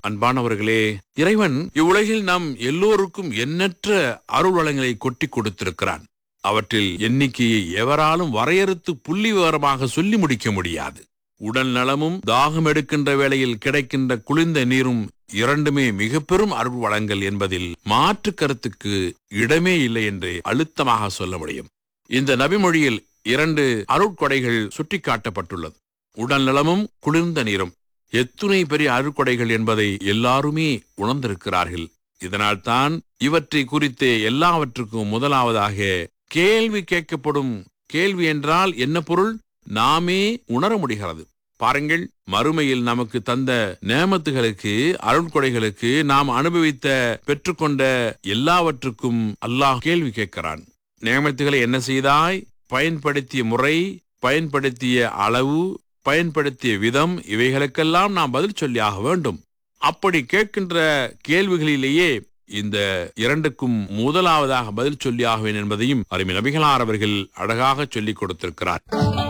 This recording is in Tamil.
அன்பானவர்களே இறைவன் இவ்வுலகில் நம் எல்லோருக்கும் எண்ணற்ற அருள் வளங்களை கொட்டி கொடுத்திருக்கிறான் அவற்றில் எண்ணிக்கையை எவராலும் வரையறுத்து புள்ளி விவரமாக சொல்லி முடிக்க முடியாது உடல் நலமும் தாகம் எடுக்கின்ற வேளையில் கிடைக்கின்ற குளிர்ந்த நீரும் இரண்டுமே மிக பெரும் அருள் வளங்கள் என்பதில் மாற்று கருத்துக்கு இடமே இல்லை என்று அழுத்தமாக சொல்ல முடியும் இந்த நபிமொழியில் இரண்டு அருட்கொடைகள் சுட்டிக்காட்டப்பட்டுள்ளது உடல் நலமும் குளிர்ந்த நீரும் எத்துணை பெரிய அருட்கொடைகள் என்பதை எல்லாருமே உணர்ந்திருக்கிறார்கள் இதனால்தான் இவற்றை குறித்து எல்லாவற்றுக்கும் முதலாவதாக கேள்வி கேட்கப்படும் கேள்வி என்றால் என்ன பொருள் நாமே உணர முடிகிறது பாருங்கள் மறுமையில் நமக்கு தந்த நேமத்துகளுக்கு அருட்கொடைகளுக்கு நாம் அனுபவித்த பெற்றுக்கொண்ட எல்லாவற்றுக்கும் அல்லாஹ் கேள்வி கேட்கிறான் நேமத்துகளை என்ன செய்தாய் பயன்படுத்திய முறை பயன்படுத்திய அளவு பயன்படுத்திய விதம் இவைகளுக்கெல்லாம் நாம் பதில் சொல்லியாக வேண்டும் அப்படி கேட்கின்ற கேள்விகளிலேயே இந்த இரண்டுக்கும் முதலாவதாக பதில் சொல்லியாகுவேன் என்பதையும் அருமை நபிகளார் அவர்கள் அழகாக சொல்லிக் கொடுத்திருக்கிறார்